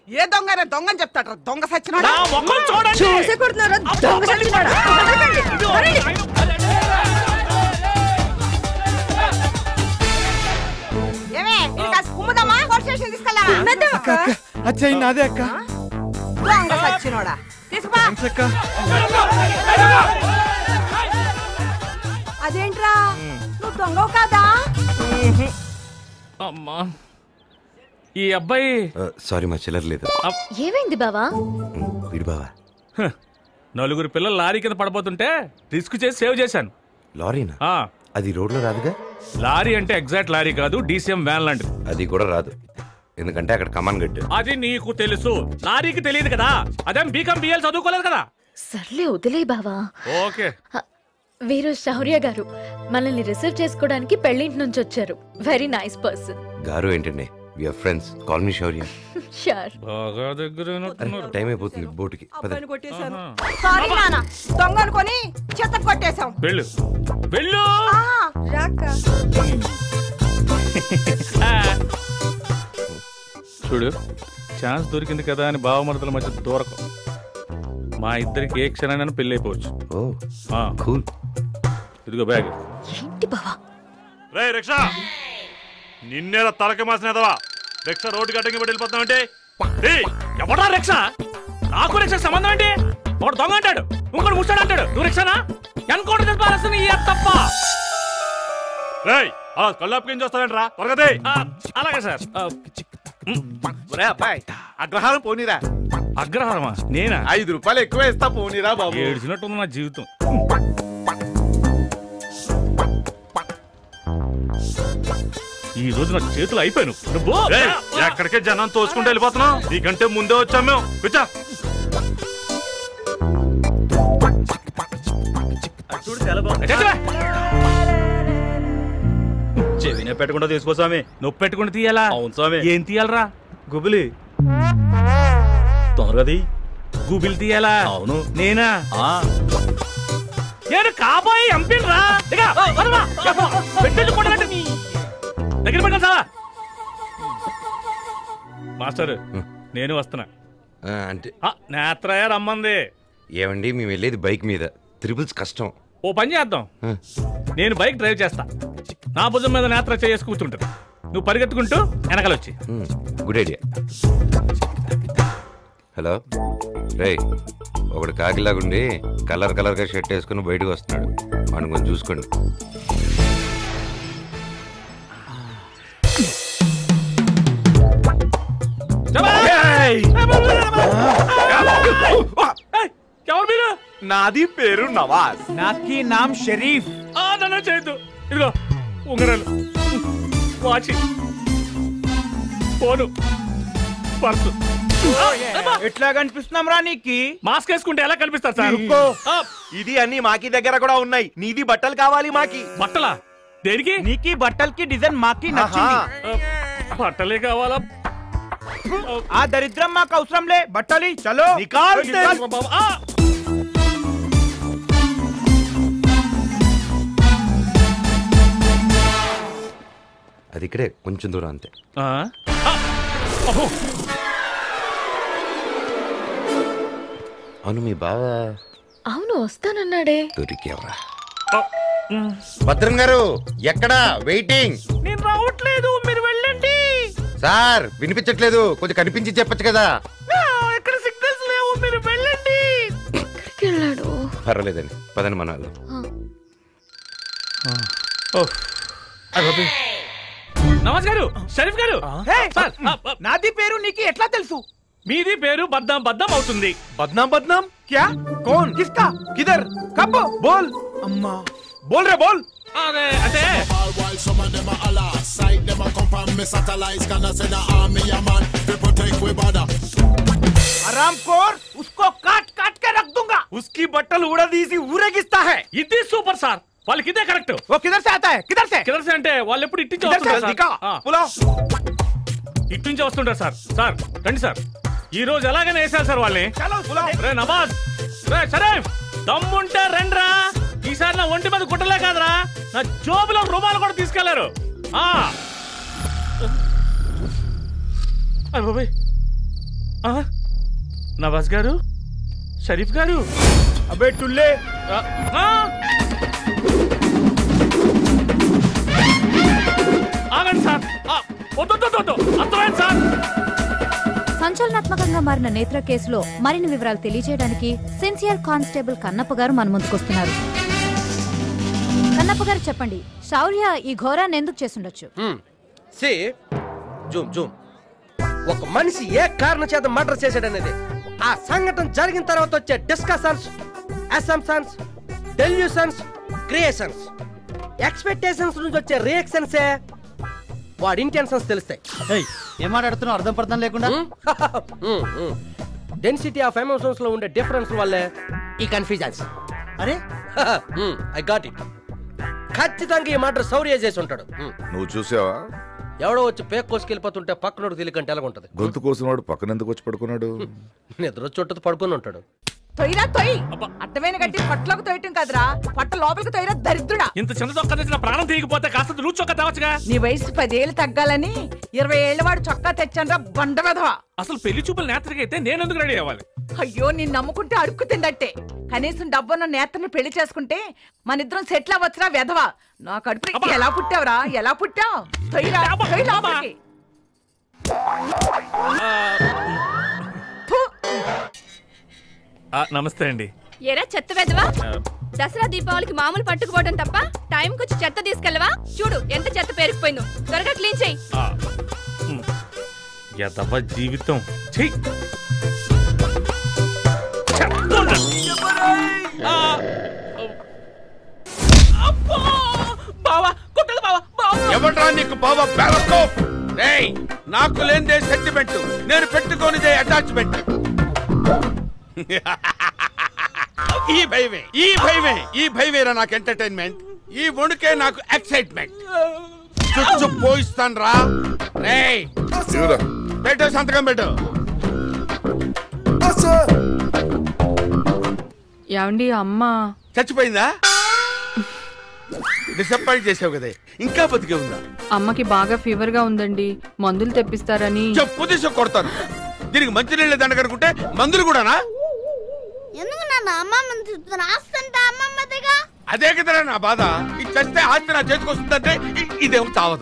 ఏ దొంగ దొంగని చెప్తాడు దొంగ సచ్చినోడా నా ముఖం చూడండి చూసే కొడుతున్నారా దొంగ సచ్చినోడా? వదలండి, వదలండి. ఏమే ఇది కాస్త కుమ్ముదామా పోలీస్ స్టేషన్ తీసుకెళ్దామా ఉన్నద్దాం అక్క. అచ్చయ్య నాదే అక్క దొంగ సచ్చినోడా తీసుకుపా థాంక్స్ అక్క అదేంట్రా నువ్వు దొంగవు కాదా అమ్మా ఈ అబ్బాయి సారీ మా చిల్లర లేదు అబ్- ఏమైంది బావా ఉమ్, వీడు బావా హ, నలుగురు పిల్లలు లారీ కింద పడిపోతుంటే రిస్క్ చేసి సేవ్ చేశాను లారీనా ఆ అది రోడ్లో రాదుగా లారీ అంటే ఎగ్జాక్ట్ లారీ కాదు డీసీఎం వ్యాన్ లాంటిది అది కూడా రాదు ఎందుకంటే అక్కడ కమాన్ గట్టు అది నీకు తెలుసు లారీకి తెలియదు కదా అదేం బీకం బిఎల్ చదువుకోలేదు కదా సర్లే వదిలే బావా ఓకే హ, వీరు శౌర్య గారు మనల్ని రిసీవ్ చేసుకోవడానికి పెళ్లింటి నుంచి వచ్చారు వెరీ నైస్ పర్సన్ గారు ఏంటండి we are friends call me Shaurya sure బాగా దగ్గర అరే టైం అయిపోతుంది బోటుకి పద అబ్బాయిని కొట్టేశాను సారీ నాన్న దొంగ అనుకొని చెత్త కొట్టేశాం వెళ్ళు వెళ్ళు ఆ, రాక ఆ. చూడు ఛాన్స్ దొరికింది కదా అని బావమరదల మధ్య దూరకం మా ఇద్దరికి ఏ క్షణాన్ని పెళ్ళి అయిపోవచ్చు ఓ ఆ, కూల్ ఇదిగో బ్యాగ్ ఏంటి బావా రే రిక్షా నిన్నేరా తలకి మాసినదవా రిక్షా రోడ్డు కట్టంగి పడి వెళ్ళిపోతామంటే ఎవడా రిక్షా నాకు రిక్షా సంబంధం ఏంటి ఒకడు దొంగ అంటాడు ఇంకోటి ముస్తాడు అంటాడు నువ్వు రిక్షానా ఎన్కౌంటర్ తెలిపాల్సిన ఈ తప్ప రేయ్ అలా కళ్ళాపుకేం చేస్తావేంట్రా త్వరగా దే. ఆ, అలాగే సార్ ఆ, ఒరే అబ్బాయి అగ్రహారం పోనీరా అగ్రహారమా నేనా ఐదు రూపాయలు ఎక్కువ ఇస్తా పోనీరా బాబు ఏడ్చినట్టుంది నా జీవితం ఈ రోజు నా చేతులు అయిపోయాను నువ్వు రేయ్, ఎక్కడికే జనం తోసుకుంటూ వెళ్ళిపోతున్నాం నీకంటే ముందే వచ్చాం మేము కూర్చో చూడు చాలా బాగుంది చెవినే పెట్టకుండా తీసుకో స్వామి నొప్పి పెట్టుకుని తీయాలా అవును స్వామి ఏం తీయాలరా గుబిలి తొందరగా తీ గూగుల్ తీయాలా అవును నేనా ఆ, నేను కాబోయే ఎంపీని రా దిగా, ఓ, వదలమా. చెప్పు. పెట్టేది కొట్టగట్టు నీ. దగ్గర పెట్టాలి సావా మాస్టర్ నేను వస్తున్నా ఆ, అంటే ఆ, నేత్రయ్య రమ్మంది ఏమండి మేము వెళ్ళేది బైక్ మీద త్రిబుల్స్ కష్టం ఓ పని చేద్దాం ఆ, నేను బైక్ డ్రైవ్ చేస్తా నా భుజం మీద నేత్ర చేసి కూర్చుంటుంది నువ్వు పరిగెత్తుకుంటూ వెనకాల వచ్చి ఉమ్, గుడ్ ఐడియా హలో రేయ్ ఒకడు కాకిలాగుండి కలర్ కలర్గా షర్ట్ వేసుకుని బయటకు వస్తున్నాడు వాడిని కొంచెం చూసుకోండి ఏయ్, ఎవరు మీరు నాది పేరు నవాజ్ నాకి నామ్ షరీఫ్ ఆ, నన్ను చేయొద్దు ఇదిగో ఉంగరాలు వాచి ఫోను పర్సు ఎట్లా కనిపిస్తున్నాం రా నీకి మాస్క్ వేసుకుంటే ఎలా కనిపిస్తారు సార్ రుక్కో. ఆ, ఇది అన్ని మాకి దగ్గర కూడా ఉన్నాయి నీది బట్టలు కావాలి మాకి బట్టలా దేనికి నీకి బట్టలకి డిజైన్ మాకి నచ్చింది ఆ, బట్టలే కావాలా ఆ దరిద్రం మాకు అవసరం లే బట్టలి చలో నికాల్ నికాల్ బాబా. ఆ, అది ఇక్కడే కొంచెం దూరం అంతే ఆ, ఆ, అబ్బో. అవును మీ బావ అవును వస్తానన్నాడే దొరికేవరా ఆ, ఉమ్. భద్రం గారు ఎక్కడా వెయిటింగ్ నేను రావట్లేదు మీరు వెళ్ళండి సార్ వినిపించట్లేదు కొంచెం కనిపించి చెప్పొచ్చు కదా ఆ, ఇక్కడ సిగ్నల్స్ లేవు మీరు వెళ్ళండి ఎక్కడికి వెళ్ళాడు పర్వాలేదండి పదండి మన వాళ్ళు నవాజ్ గారు షరీఫ్ గారు హే, సార్ ఆ, ఆ, నాది పేరు నీకి ఎట్లా తెలుసు మీది పేరు బద్దాం బద్దాం అవుతుంది బద్నాం బద్నాం క్యా కౌన్ కిస్కా కిదర్ కబ్ బోల్ అమ్మా బోల్ రే బోల్ అదే అంటే While some of them are Allah, side them a come from me satellites, gonna send a army a man, to protect we border. आराम खोर उसको काट काट के रख दूंगा ఉస్కి బట్టలు ఊడదీసి ఊరేగిస్తా హై ఇది సూపర్ సార్ వాళ్ళకి ఇదే కరెక్ట్ वो किधर से आता है किधर से కిదర్స్ అంటే వాళ్ళు ఎప్పుడు ఇట్టించి किधर से వస్తుంటారు दिखा సార్. ఆ, बुलाओ ఇట్టించి వస్తుంటారు సార్ సార్ రండి సార్ ఈ రోజు ఎలాగైనా వేసారు సార్ వాళ్ళని चलो बुलाओ రే నవాజ్ రే షరీఫ్ దమ్ముంటే రండ్రా ఈసారి నా ఒంటి మీద గుట్టలే కాదురా నా జోబులో రుమాలు కూడా తీసుకెళ్లారు ఆ అయ్ బాబోయ్. ఆ, నవాజ్ గారు షరీఫ్ గారు అబే టుల్లే ఆ, ఆ! ఆగండి సార్ ఆ, వద్దు వద్దు, వద్దు, వద్దు అర్థమైంది సార్ సంచలనాత్మకంగా మారిన నేత్ర కేసులో మరిన్ని వివరాలు తెలియజేయడానికి సిన్సియర్ కానిస్టేబుల్ కన్నప్ప గారు మన ముందుకొస్తున్నారు కన్నప్ప గారు చెప్పండి శౌర్య ఈ ఘోరాన్ని ఎందుకు చేసుండొచ్చు సి జూమ్ జూమ్ ఒక మనిషి ఏ కారణం చేత మర్డర్ చేశాడనేది ఆ సంఘటన జరిగిన తర్వాత వచ్చే discussions assumptions delusions creations expectations నుంచి వచ్చే రియాక్షన్సే వాడి ఇంటెన్షన్స్ తెలుస్తాయి ఏం మాట్లాడుతున్నావు అర్థం పర్థం లేకుండా డెన్సిటీ ఆఫ్ ఎమోషన్స్ లో ఉండే డిఫరెన్స్ వల్లే ఈ కన్ఫ్యూజన్స్ అరే ఐ గాట్ ఇట్ ఖచ్చితంగా ఈ మర్డర్ శౌర్య చేసి ఉంటాడు Hmm. నువ్వు చూసావా ఎవడో వచ్చి పేక్ కోసుకెళ్ళిపోతుంటే పక్కనోడు తెలియకంటే ఎలాగుంటది గొంతు కోసినవాడు పక్కన ఎందుకు వచ్చి పడుకున్నాడు నిద్ర వచ్చి ఉంటుంది పడుకొని ఉంటాడు తొయ్యిరా తొయ్యి అడ్డమైన గట్టి పట్లోకి తొయ్యటం కాదురా పట్ట లోపలికి తొయ్యిరా దరిద్రుడా ఇంత చిన్న చొక్కా తెచ్చిన ప్రాణం తీయకపోతే కాస్త నువ్వు చొక్కా తేవచ్చుగా నీ వయసు పదేళ్ళు తగ్గాలని ఇరవై ఏళ్ల వాడు చొక్కా తెచ్చాన్రా బండ వెధవా అసలు పెళ్లి చూపులు నేత్రకి అయితే నేను ఎందుకు రెడీ అవ్వాలి అయ్యో నిన్ను నమ్ముకుంటే అడుక్కు తిందట్టే కనీసం డబ్బున్న నేతను పెళ్లి చేసుకుంటే మన ఇద్దరం సెటిల్ అవ్వచ్చురా వెధవా నా కడుపు ఎలా పుట్టావురా ఎలా పుట్టావు తొయ్యిరా తొయ్యి లోపలికి ఆ, నమస్తే అండి ఎరా చెత్త వెదవా దసరా దీపావళికి మామూలు పట్టుకుపోవడం తప్ప టైంకి వచ్చి చెత్త తీసుకెళ్ళవా చూడు ఎంత చెత్త పేరుకుపోయిందో త్వరగా క్లీన్ చెయ్యి ఆ, ఉమ్. ఎదవ జీవితం చెయ్యి బావా కొట్టదు బావా ఎవడ్రా నీకు బావా బ్యాలస్కోప్ రేయ్ నాకు లేనిదే సెంటిమెంట్ నేను పెట్టుకోనిదే అటాచ్మెంట్ ఈ భయమే ఈ భయమే ఈ భయమేరా నాకు ఎంటర్టైన్మెంట్ ఈ వణుకే నాకు ఎక్సైట్మెంట్ చుచ్చు పోయిస్తాను రా రేయ్ పెట్టు సంతకం పెట్టు ఏమండి అమ్మ చచ్చిపోయిందా డిసప్పాయింట్ చేసావు కదా ఇంకా బతికే ఉందా అమ్మకి బాగా ఫీవర్ గా ఉందండి మందులు తెప్పిస్తారని చెప్పు తీసి కొడతాను దీనికి మంచి నీళ్ళ దండకనుకుంటే మందులు కూడానా ఎందుకు నాన్న అమ్మమ్మని చూస్తున్నా ఆస్తంటే అమ్మమ్మదిగా అదే కదరా నా బాధ ఇది చస్తే ఆస్తి నా చేతికి వస్తుందంటే ఇ- ఇదేమో చావదు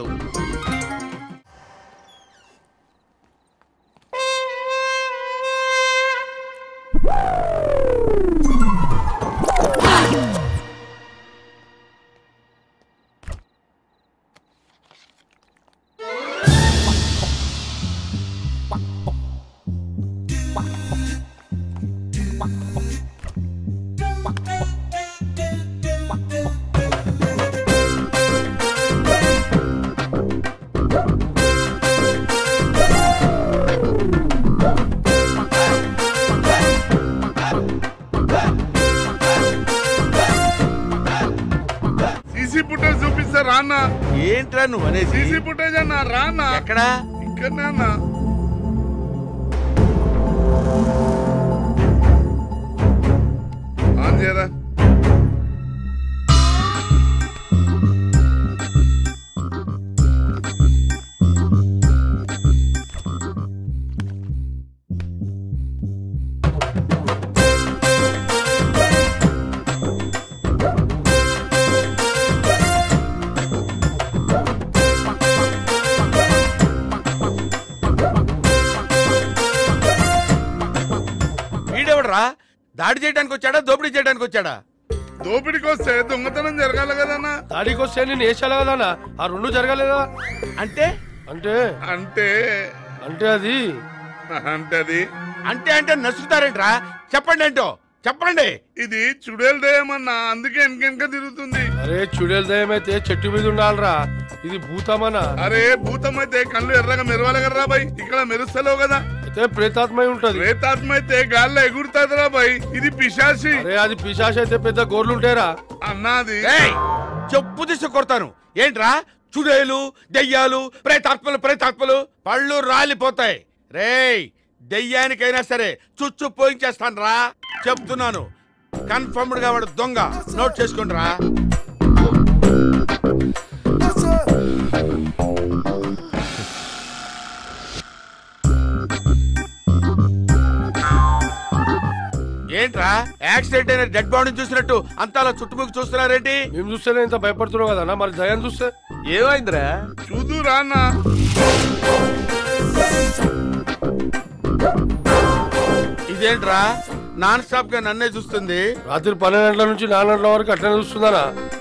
సీసీ ఫుటేజ్ చూపిస్తా రాన్న ఏంట్రా నువ్వు అనేది సీసీ ఫుటేజ్ అన్న రాన్న ఎక్కడ ఇక్కడనే అన్న ఆన్ చేయరా వీడెవడరా దాడి చేయడానికి వచ్చాడా దోపిడీ చేయడానికి వచ్చాడా దోపిడికి వస్తే దొంగతనం జరగాలి కదన్నా దాడికి వస్తే నేను వేసాలి కదా ఆ రెండు జరగలేదా అంటే అంటే అంటే అంటే అది అంటే అది అంటే అంటే నసుకుతారేంట్రా చెప్పండి ఏంటో చెప్పండి ఇది చుడేలు దయమన్నా అందుకే వెనకెనక తిరుగుతుంది అరే చుడేలు దయ్యం అయితే చెట్టు మీద ఉండాలరా ఇది భూతమనా అరే భూతం అయితే కళ్ళు ఎర్రగా మెరవాలి కదరా బాయ్ ఇక్కడ మెరుస్తలేవు కదా అయితే ప్రేతాత్మ ఉంటది ప్రేతాత్మ అయితే గాల్లో ఎగురుతాదిరా బాయ్ ఇది పిశాసి అరే అది పిశాచ అయితే పెద్ద గోర్లు ఉంటాయరా అన్నాది ఏయ్, చెప్పు తీసి కొడతాను ఏంట్రా చుడేలు దెయ్యాలు ప్రేతాత్మలు ప్రేతాత్మలు పళ్ళు రాలిపోతాయి రేయ్ దెయ్యానికైనా సరే చుచ్చు పోయించేస్తాను రా చెప్తున్నాను కన్ఫర్మ్డ్ గా వాడు దొంగ నోట్ చేసుకోండి రా ఏంట్రా యాక్సిడెంట్ అయిన డెడ్ బాడీ చూసినట్టు అంతా అలా చుట్టుముక్కు చూస్తున్నారేంటి మేము చూస్తేనే ఇంత భయపడుతున్నావు కదా మరి దయ్యాన్ని చూస్తే ఏమైందిరా చూదు రాన్న ఇదేంట్రా నాన్ స్టాప్ గా నన్నే చూస్తుంది రాత్రి పన్నెండు గంటల నుంచి నాలుగు గంటల వరకు అట్లనే చూస్తుందానా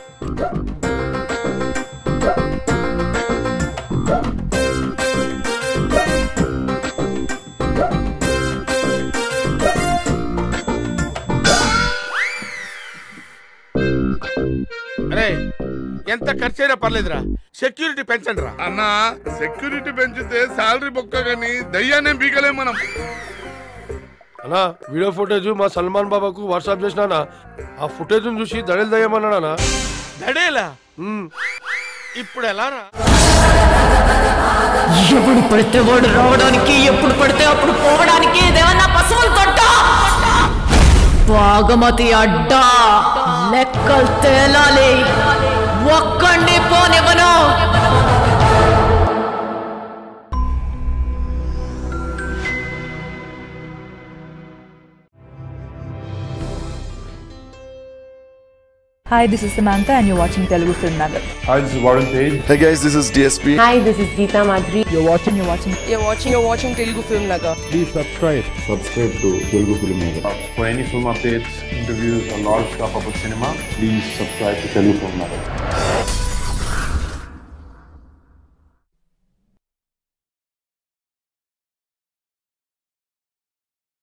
అరే ఎంత ఖర్చు అయినా పర్లేదురా సెక్యూరిటీ పెంచండి రా అన్న సెక్యూరిటీ పెంచితే శాలరీ బొక్క కానీ దయ్యాన్ని బీకలేం మనం అన్నా వీడియో ఫుటేజ్ మా సల్మాన్ బాబాకు వాట్సాప్ చేసినానా ఆ ఫుటేజ్ చూసి దడలు దయ్యమన్నానా దడేలా ఇప్పుడు ఎలా రా ఎప్పుడు పడితే వాడు రావడానికి ఎప్పుడు పడితే అప్పుడు పోవడానికి ఇదేమన్నా పశువులు తొట్ట బాగమతి అడ్డా లెక్కలు తేలాలి ఒక్కడిని పోనివ్వను Hi, this is Samantha, and you're watching Telugu Film Nagar. Hi, this is Warren Page. Hey guys, this is DSP. Hi, this is Geeta Madhuri. You're watching, you're watching, you're watching, you're watching Telugu Film Nagar. Please subscribe. Subscribe to Telugu Film Nagar. For any film updates, interviews, or lot of stuff about cinema, please subscribe to Telugu Film Nagar.